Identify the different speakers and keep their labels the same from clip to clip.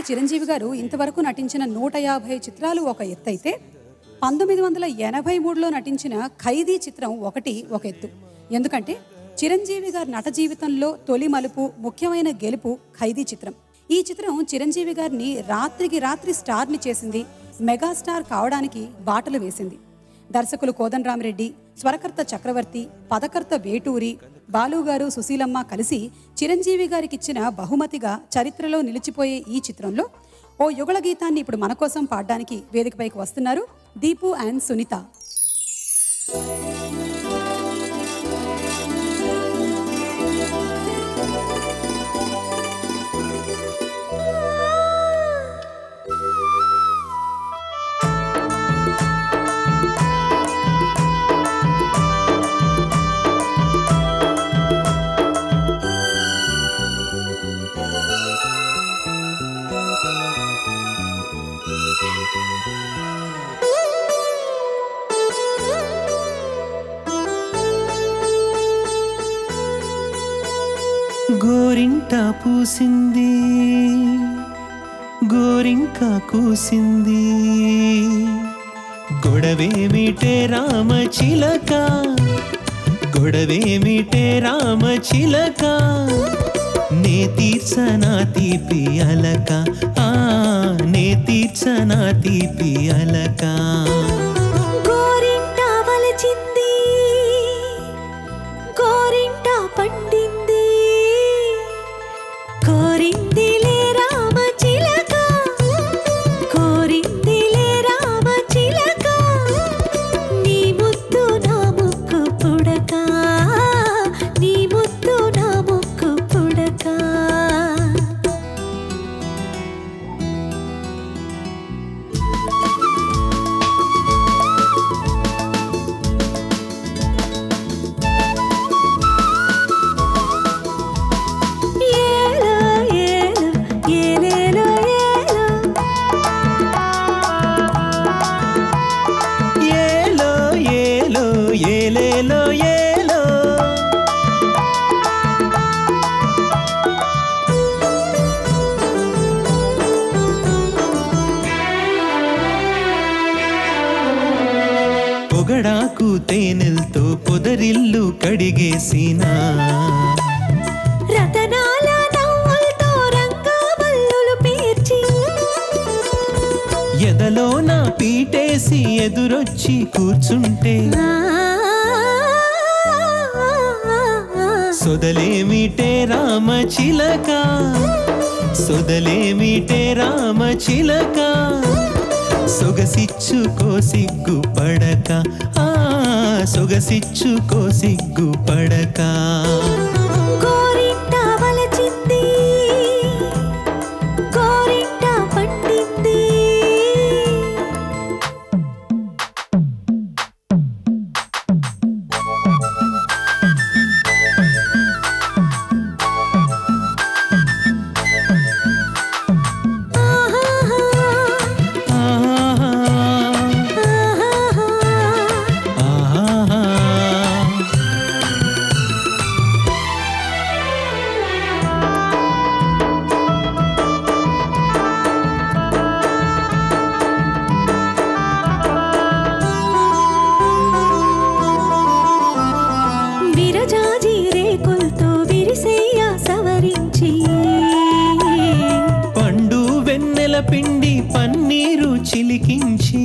Speaker 1: చిరంజీవి గారు ఇంతవరకు నటించిన నూట యాభై చిత్రాలు ఒక ఎత్తు అయితే పంతొమ్మిది వందల ఎనభై మూడులో నటించిన ఖైదీ చిత్రం ఒకటి ఒక ఎత్తు ఎందుకంటే చిరంజీవి గారి నట జీవితంలో తొలి మలుపు ముఖ్యమైన గెలుపు ఖైదీ చిత్రం ఈ చిత్రం చిరంజీవి గారిని రాత్రికి రాత్రి స్టార్ని చేసింది మెగాస్టార్ కావడానికి బాటలు వేసింది దర్శకులు కోదండరామిరెడ్డి స్వరకర్త చక్రవర్తి పదకర్త వేటూరి బాలుగారు సుశీలమ్మ కలిసి చిరంజీవి గారికి ఇచ్చిన బహుమతిగా చరిత్రలో నిలిచిపోయే ఈ చిత్రంలో ఓ యుగళ గీతాన్ని ఇప్పుడు మన కోసం పాడడానికి వేదికపైకి వస్తున్నారు దీపు అండ్ సునీత
Speaker 2: గోరింట పూసింది గోరింక కూసింది గొడవేమిటే రామ చిలక గొడవేమిటే రామ చిలక నే తీర్చనా తీపి అలక ఆ నే తీర్చనా తీపి అలక
Speaker 3: గోరింట వలచింది గోరింట పండింది కోరిందిలే రామ చిలక కోరిందిలే రామ చిలక నీ ముద్దు నా ముక్కు పుడక నీ ముద్దు నా ముక్కు పుడక ఏలో ఏలో ఏలేలో ఏలో
Speaker 2: ఏలో ఏలో ఏలేలో ఏలో పొగడాకు తేనెల్తో పొదరిల్లు కడిగేసినా
Speaker 3: రతనాల నవ్వులతో రంగవల్లులు పేర్చి
Speaker 2: ఎదలో నా పీటేసి ఎదురొచ్చి కూర్చుంటే
Speaker 3: ఆ,
Speaker 2: సొదలేమిటే రామ చిలక సొదలేమిటే రామ చిలక సొగసిచ్చుకో సిగ్గు పడక ఆ సొగసిచ్చుకో సిగ్గు పడక
Speaker 3: గోరింట వలచింది గోరింట పండింది ఆహాహా,
Speaker 2: ఆహా,
Speaker 3: ఆహాహా.
Speaker 2: ఆహా.
Speaker 3: విరజాజి రేకులతో విరిసేయ సవరించి
Speaker 2: పండు వెన్నెల పిండి పన్నీరు చిలికించి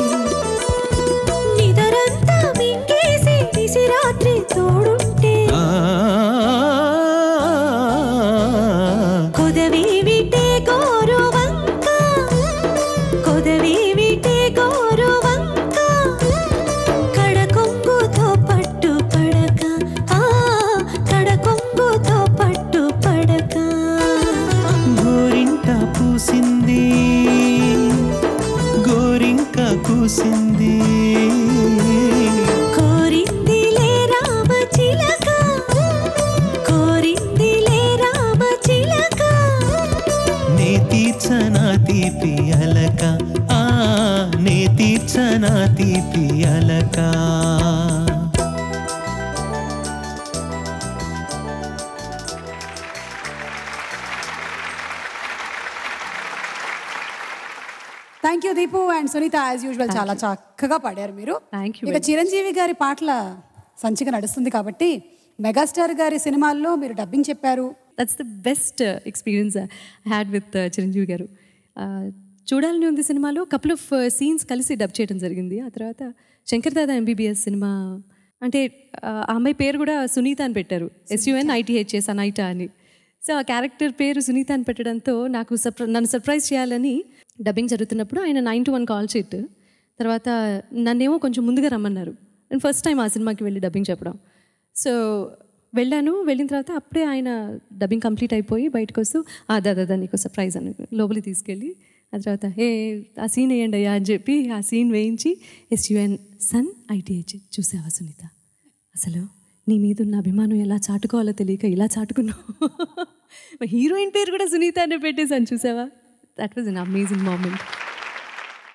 Speaker 3: నిదరంతా మింగేసి నిసిరాత్రి తోడుంటే
Speaker 2: ఆ,
Speaker 3: కొదవేమిటే గోరు వంక కొదవేమిటే గోరు వంక కడకొంగుతో పట్టు పడక ఆ కడకొంగుతో పట్టు పడక
Speaker 2: గోరింట పూసింది గోరింక కూసింది
Speaker 1: thank you Deepu and Sunitha as usual చాలా చక్కగా పాడారు మీరు
Speaker 4: Thank you
Speaker 1: ఇక చిరంజీవి గారి పాటల సంచిక నడుస్తుంది కాబట్టి మెగాస్టార్ గారి సినిమాల్లో మీరు డబ్బింగ్ చెప్పారు
Speaker 4: that's the best experience had with Chiranjeevi garu Uh, చూడాలని ఉంది సినిమాలో కపుల్ ఆఫ్ సీన్స్ కలిసి డబ్ చేయడం జరిగింది ఆ తర్వాత శంకర్ దాదా ఎంబీబీఎస్ సినిమా అంటే ఆ అమ్మాయి పేరు కూడా సునీత అని పెట్టారు ఎస్యుఎన్ ఐటీహెచ్ఎస్ అనైటా అని సో ఆ క్యారెక్టర్ పేరు సునీత అని పెట్టడంతో నాకు సర్ప్ర నన్ను సర్ప్రైజ్ చేయాలని డబ్బింగ్ జరుగుతున్నప్పుడు ఆయన nine to one call sheet తర్వాత నన్నేమో కొంచెం ముందుగా రమ్మన్నారు నేను ఫస్ట్ టైం ఆ సినిమాకి వెళ్ళి డబ్బింగ్ చెప్పడం సో వెళ్ళాను వెళ్ళిన తర్వాత అప్పుడే ఆయన డబ్బింగ్ కంప్లీట్ అయిపోయి బయటకు వస్తూ ఆ దాదా నీకు సర్ప్రైజ్ అని లోపలికి తీసుకెళ్ళి ఆ తర్వాత ఏ ఆ సీన్ వేయండి అయ్యా అని చెప్పి ఆ సీన్ వేయించి ఎస్యుఎన్ సన్ ఐటీహెచ్ చూసావా సునీత అసలు నీ మీద ఉన్న అభిమానం ఎలా చాటుకోవాలో తెలియక ఇలా చాటుకున్నావు హీరోయిన్ పేరు కూడా సునీత అనే పెట్టేశాను చూసావా that was an amazing moment